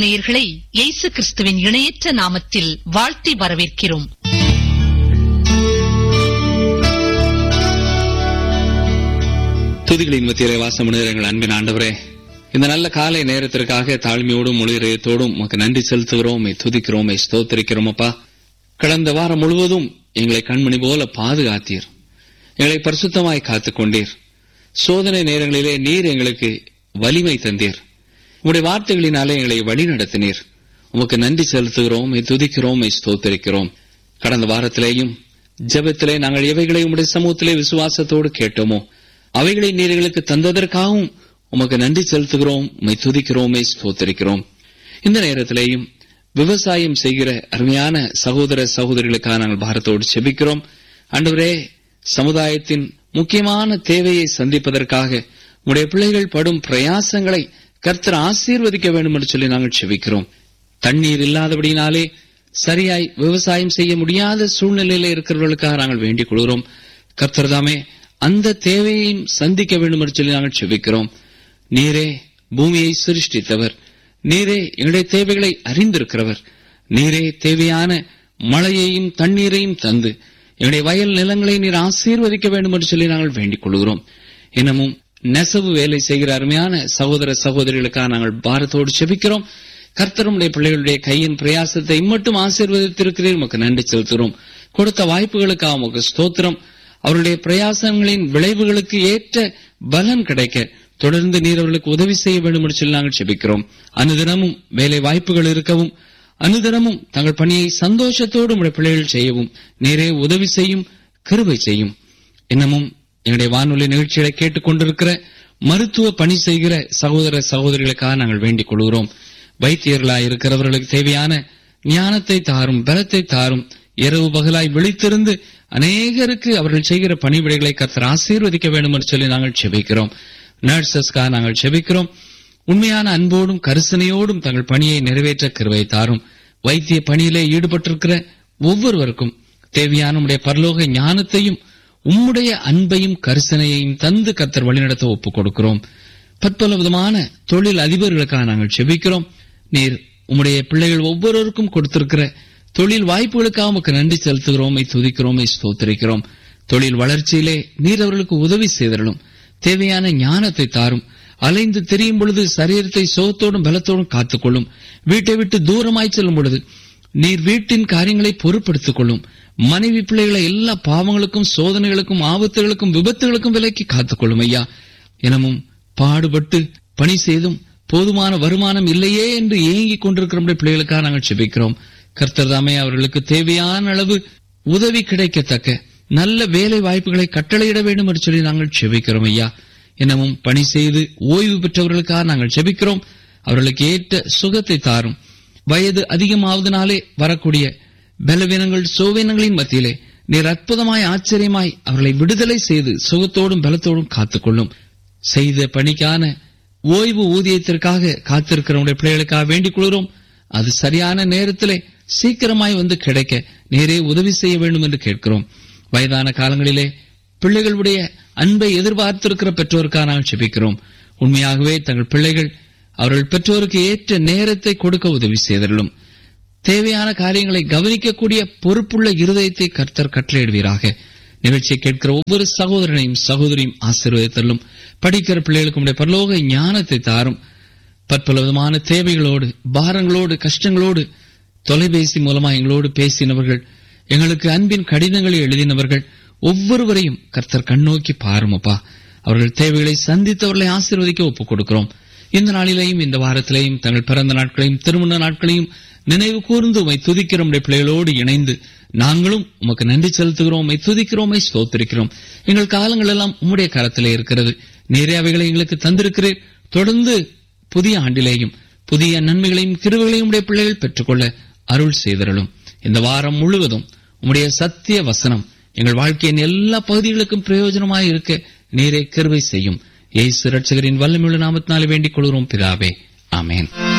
நேயர்களை இயேசு கிறிஸ்துவின் இணையற்ற நாமத்தில் வாழ்த்தி வரவேற்கிறோம் துதிகளின் மத்தியிலே வாசமுடைய எங்கள் அன்பின் ஆண்டவரே இந்த நல்ல காலை நேரத்திற்காக தாழ்மையோடும் முழுதயத்தோடும் உமக்கு நன்றி செலுத்துகிறோம் உம்மை துதிக்கிறோம் உம்மை ஸ்தோத்திரிக்கிறோம் அப்பா கடந்த வாரம் முழுவதும் எங்களை கண்மணி போல பாதுகாத்தீர் எங்களை பரிசுத்தமாய் காத்துக் கொண்டீர் சோதனை நேரங்களிலே நீர் எங்களுக்கு வலிமை தந்தீர் உம்முடைய வார்த்தைகளினாலே எங்களை வழிநடத்தினீர் உமக்கு நன்றி செலுத்துகிறோம் உம்மை துதிக்கிறோம் உம்மை ஸ்தோத்திரிக்கிறோம் கடந்த வாரத்திலேயும் ஜெபத்திலே நாங்கள் எவைகளை உம்முடைய சமூகத்திலே விசுவாசத்தோடு கேட்டோமோ அவைகளை நீர் எங்களுக்கு தந்ததற்காகவும் உமக்கு நன்றி செலுத்துகிறோம் உம்மை துதிக்கிறோம் உம்மை ஸ்தோத்திரிக்கிறோம் இந்த நேரத்திலேயும் விவசாயம் செய்கிற அருமையான சகோதர சகோதரிகளுக்காக நாங்கள் பாரத்தோடு செபிக்கிறோம் ஆண்டவரே சமுதாயத்தின் முக்கியமான தேவையை சந்திப்பதற்காக உடைய பிள்ளைகள் படும் பிரயாசங்களை கர்த்தர் ஆசீர்வதிக்க வேண்டும் என்று சொல்லி நாங்கள் செபிக்கிறோம் தண்ணீர் இல்லாதபடினாலே சரியாய் விவசாயம் செய்ய முடியாத சூழ்நிலையில இருக்கிறவர்களுக்காக நாங்கள் வேண்டிக் கொள்கிறோம் கர்த்தர் தாமே அந்த தேவையையும் சந்திக்க வேண்டும் என்று சொல்லி நாங்கள் செபிக்கிறோம் நீரே பூமியை சிருஷ்டித்தவர் நீரே எங்களுடைய தேவைகளை அறிந்திருக்கிறவர் நீரே தேவையான மழையையும் தண்ணீரையும் தந்து எங்களுடைய வயல் நிலங்களை நீர் ஆசீர்வதிக்க வேண்டும் என்று சொல்லி நாங்கள் வேண்டிக் கொள்கிறோம் இன்னமும் நெசவு வேலை செய்கிற அருமையான சகோதர சகோதரிகளுக்காக நாங்கள் பாரத்தோடு செபிக்கிறோம் கர்த்தருடைய பிள்ளைகளுடைய கையின் பிரயாசத்தை இம்மட்டும் ஆசீர்வதித்திருக்கிறேன் உமக்கு நன்றி செலுத்துகிறோம் கொடுத்த வாய்ப்புகளுக்காக உமக்கு ஸ்தோத்திரம் அவருடைய பிரயாசங்களின் விளைவுகளுக்கு ஏற்ற பலன் கிடைக்க தொடர்ந்து நீர் அவர்களுக்கு உதவி செய்ய வேண்டும் என்று சொல்லி நாங்கள் செபிக்கிறோம் அனுதினமும் வேலை வாய்ப்புகள் இருக்கவும் அனுதினமும் தங்கள் பணியை சந்தோஷத்தோடு உடைய பிள்ளைகள் செய்யவும் நீரே உதவி செய்யும் கிருபை செய்யும் இன்னமும் எங்களுடைய வானொலி நிகழ்ச்சிகளை கேட்டுக் கொண்டிருக்கிற மருத்துவ பணி செய்கிற சகோதர சகோதரிகளுக்காக நாங்கள் வேண்டிக் கொள்கிறோம் வைத்தியர்களாய் இருக்கிறவர்களுக்கு தேவையான ஞானத்தை தாரும் பலத்தை தாரும் இரவு பகலாய் விழித்திருந்து அநேகருக்கு அவர்கள் செய்கிற பணிவிடைகளை கர்த்தர் ஆசீர்வதிக்க வேண்டும் என்று சொல்லி நாங்கள் செபிக்கிறோம் நர்சஸ்க்காக நாங்கள் செபிக்கிறோம் உண்மையான அன்போடும் கரிசனையோடும் தங்கள் பணியை நிறைவேற்ற கிருவை தாரும் வைத்திய பணியிலே ஈடுபட்டிருக்கிற ஒவ்வொருவருக்கும் தேவையான உடைய பரலோக ஞானத்தையும் உம்முடைய அன்பையும் கரிசனையையும் தந்து கர்த்தர் வழிநடத்த ஒப்புக் கொடுக்கிறோம் பற்பல விதமான தொழில் அதிபர்களுக்காக நாங்கள் செபிக்கிறோம் நீர் உம்முடைய பிள்ளைகள் ஒவ்வொருவருக்கும் கொடுத்திருக்கிற தொழில் வாய்ப்புகளுக்காக உமக்கு நன்றி செலுத்துகிறோம் துதிக்கிறோம் ஸ்தோத்திரிக்கிறோம் தொழில் வளர்ச்சியிலே நீர் அவர்களுக்கு உதவி செய்தரலும் தேவையான ஞானத்தை தாரும் அலைந்து திரியும் பொழுது சரீரத்தை சோத்தோடும் பலத்தோடும் காத்துக்கொள்ளும் வீட்டை விட்டு தூரமாய் செல்லும் பொழுது நீர் வீட்டின் காரியங்களை பொறுப்படுத்திக் கொள்ளும் மனைவி பிள்ளைகளை எல்லா பாவங்களுக்கும் சோதனைகளுக்கும் ஆபத்துகளுக்கும் விபத்துகளுக்கும் விலக்கி காத்துக்கொள்ளும் ஐயா எனமும் பாடுபட்டு பணி செய்தும் போதுமான வருமானம் இல்லையே என்று ஏங்கிக் கொண்டிருக்கிற நம்முடைய பிள்ளைகளுக்காக நாங்கள் செபிக்கிறோம் கர்த்தர் தாமே அவர்களுக்கு தேவையான அளவு உதவி கிடைக்கத்தக்க நல்ல வேலை வாய்ப்புகளை கட்டளையிட வேண்டும் என்று சொல்லி நாங்கள் செபிக்கிறோம் ஐயா எனவும் பணி செய்து ஓய்வு பெற்றவர்களுக்காக நாங்கள் செபிக்கிறோம் அவர்களுக்கு ஏற்ற சுகத்தை தாரும் வயது அதிகமாவதனாலே வரக்கூடிய பலவீனங்கள் சோவீனங்களின் மத்தியிலே நீர் அற்புதமாய் ஆச்சரியமாய் அவர்களை விடுதலை செய்து சுகத்தோடும் பலத்தோடும் காத்துக்கொள்ளும் செய்த பணிக்கான ஓய்வு ஊதியத்திற்காக காத்திருக்கிறவங்களுடைய பிள்ளைகளுக்காக வேண்டிக் கொள்கிறோம் அது சரியான நேரத்திலே சீக்கிரமாய் வந்து கிடைக்க நேரே உதவி செய்ய வேண்டும் என்று கேட்கிறோம் வயதான காலங்களிலே பிள்ளைகளுடைய அன்பை எதிர்பார்த்திருக்கிற பெற்றோருக்காக நாங்கள் செபிக்கிறோம் உண்மையாகவே தங்கள் பிள்ளைகள் அவர்கள் பெற்றோருக்கு ஏற்ற நேரத்தை கொடுக்க உதவி செய்தலும் தேவையான காரியங்களை கவனிக்கக்கூடிய பொறுப்புள்ள இருதயத்தை கர்த்தர் கட்டளையிடுவீராக நிகழ்ச்சியை கேட்கிற ஒவ்வொரு சகோதரனையும் சகோதரியும் ஆசீர்வதித்தலும் படிக்கிற பிள்ளைகளுக்கு உடைய பரலோக ஞானத்தை தாரும் பற்பல விதமான தேவைகளோடு பாரங்களோடு கஷ்டங்களோடு தொலைபேசி மூலமா எங்களோடு பேசினவர்கள் எங்களுக்கு அன்பின் கடிதங்களை எழுதினவர்கள் ஒவ்வொருவரையும் கர்த்தர் கண்ணோக்கி பாருமப்பா அவர்கள் தேவைகளை சந்தித்தவர்களை ஆசீர்வதிக்க ஒப்புக் கொடுக்கிறோம் இந்த நாளிலேயும் இந்த வாரத்திலேயும் தங்கள் பிறந்த நாட்களையும் திருமண நாட்களையும் நினைவு கூர்ந்து உமை துதிக்கிற உடைய பிள்ளைகளோடு இணைந்து நாங்களும் உமக்கு நன்றி செலுத்துகிறோம் உமை துதிக்கிறோமை ஸ்தோத்திருக்கிறோம் எங்கள் காலங்கள் எல்லாம் உம்முடைய கரத்திலே இருக்கிறது நேரே அவைகளை எங்களுக்கு தந்திருக்கிறேன் தொடர்ந்து புதிய ஆண்டிலேயும் புதிய நன்மைகளையும் கிருவுகளையும் உடைய பிள்ளைகள் பெற்றுக்கொள்ள அருள் செய்தரலும் இந்த வாரம் முழுவதும் உம்முடைய சத்திய வசனம் எங்கள் வாழ்க்கையின் எல்லா பகுதிகளுக்கும் பிரயோஜனமாய் இருக்க நீரே கிருவை செய்யும் ஏசு ரட்சகரின் வல்லமுள்ள நாமத்தினாலே வேண்டிக் கொள்கிறோம் பிதாவே ஆமேன்